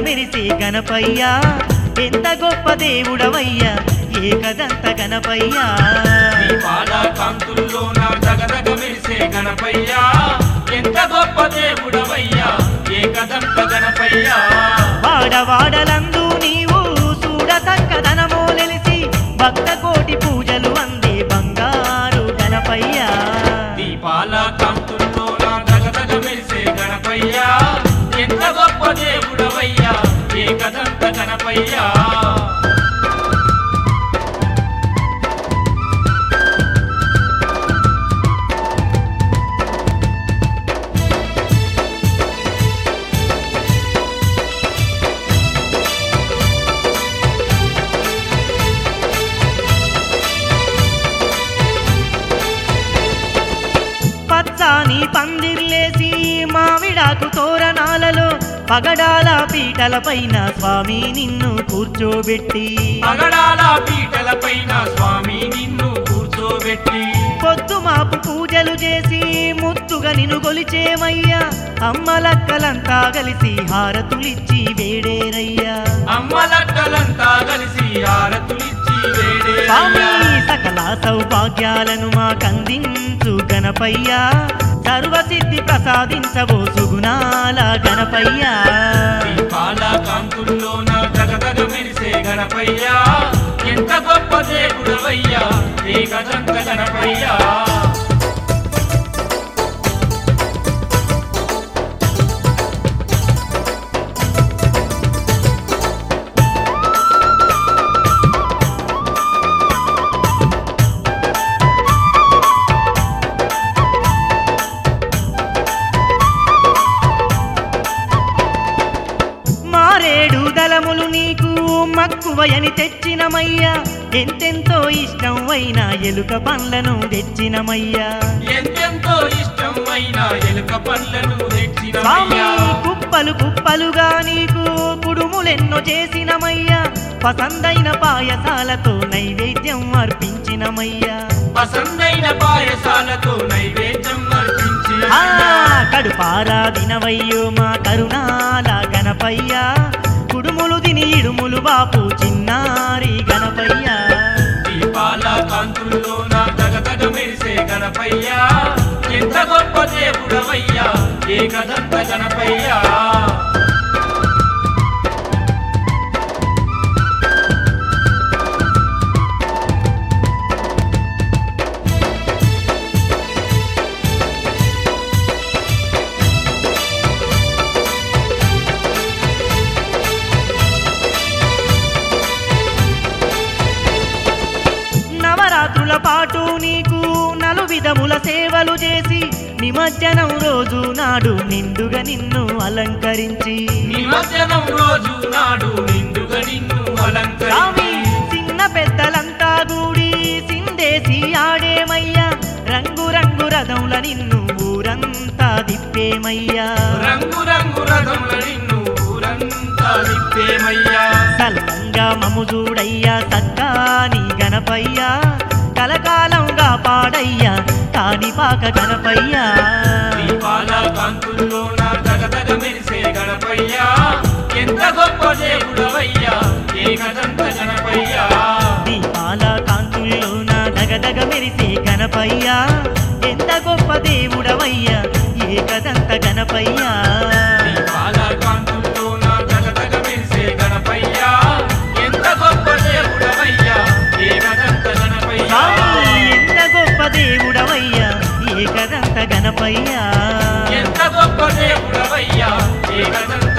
మెరిసే గణపయ్యా ఎంత గొప్ప దేవుడవయ్యా ఏకదంత గణపయ్యా దీపాల కాంతుల్లోన దగదగ మెరిసే గణపయ్యా ఎంత గొప్ప దేవుడవయ్యా ఏకదంత గణపయ్యా వాడవాడలందు నీవు చూడ చక్కదనమోలెలిసి భక్త కోటి పూజలు అందే బంగారు గణపయ్యా దీపాల కాంతుల్లోన దగదగ మెరిసే గణపయ్యా ఎంత గొప్ప దేవుడవయ్యా ఏకదంత గణపయ్యా పచ్చాని పందిర్లేసి మామిడాకు తోరణాలలో పగడాల పీటల పైన స్వామి నిన్ను కూర్చోబెట్టి పగడాల పీటల పైన స్వామి నిన్ను కూర్చోబెట్టి పొద్దు మాపు పూజలు చేసి ముత్తుగా నిన్ను గొలిచేమయ్యా అమ్మలక్కలంతా కలిసి హారతులిచ్చి వేడేరయ్యా అమ్మలక్కలంతా కలిసి ఆరతులిచ్చి వేడే స్వామి సకల సౌభాగ్యాలను మాకందించు గణపయ్యా సర్వసిద్ధి ప్రసాదించవో సుగుణాల గణపయ్యా దీపాల కాంతుల్లోన జగదగ మెరిసే గణపయ్యా ఎంత గొప్ప దేవుడవయ్యా ఏకదంత గణపయ్యా మారేడు దళములు నీకు మక్కువయని తెచ్చినమయ్యా ఎంతెంతో ఇష్టం అయిన ఎలుక పండ్లను తెచ్చినమయ్యా ఎంతెంతో ఇష్టమైన ఎలుక పళ్ళను స్వామి తెచ్చినవయ్యా కుప్పలు కుప్పలుగా నీకు కుడుములెన్నో చేసినమయ్యా పసందైన పాయసాలతో నైవేద్యం అర్పించినమయ్యా పసందైన పాయసాలతో నైవేద్యం అర్పించి ఆ కడుపారా దినవయ్యో మా కరుణాల గణపయ్యా కుడుములు దిని ఇడుములు బాపు చిన్నారి గణపయ్యా దీపాల కాంతుల్లోన జగదగ మెరిసే గణపయ్యా ఎంత గొప్ప దేవుడవయ్యా ఏకదంత గణపయ్యా నవరాత్రుల పాటు నీకు నలు విధముల సేవలు చేసి నిమజ్జనం రోజు నాడు నిండుగా నిన్ను అలంకరించి నిమజ్జనం రోజు నాడు నిండుగా నిన్ను స్వామి అలంకరించి చిన్న పెద్దలంతా కూడి సిందేసి ఆడేమయ్యా రంగు రంగు రథముల నిన్ను ఊరంతా దిప్పేమయ్యా రంగు రంగు రథముల నిన్ను ఊరంతా తిప్పేమయ్యా సల్లంగా మము చూడయ్యా సక్కాని గణపయ్యా కలకాలంగా పాడయ్యా కాణిపాక గణపయ్యా దీపాల కాంతుల్లోన జగదగ మెరిసే గణపయ్యా ఎంత గొప్ప దేవుడవయ్యా ఏకదంత గణపయ్యా దీపాల కాంతుల్లోన దగదగ మెరిసే గణపయ్యా ఎంత గొప్ప దేవుడవయ్యా ఏకదంత గణపయ్యా దీపాల కాంతుల్లోన జగదగ మెరిసే గణపయ్యా ఎంత గొప్ప దేవుడవయ్యా ఏకదంత గణపయ్యా స్వామి ఎంత గొప్ప దేవుడవయ్యా ఏకదంత గణపయ్యా ఎంత గొప్ప దేవుడవయ్యా ఏకదంత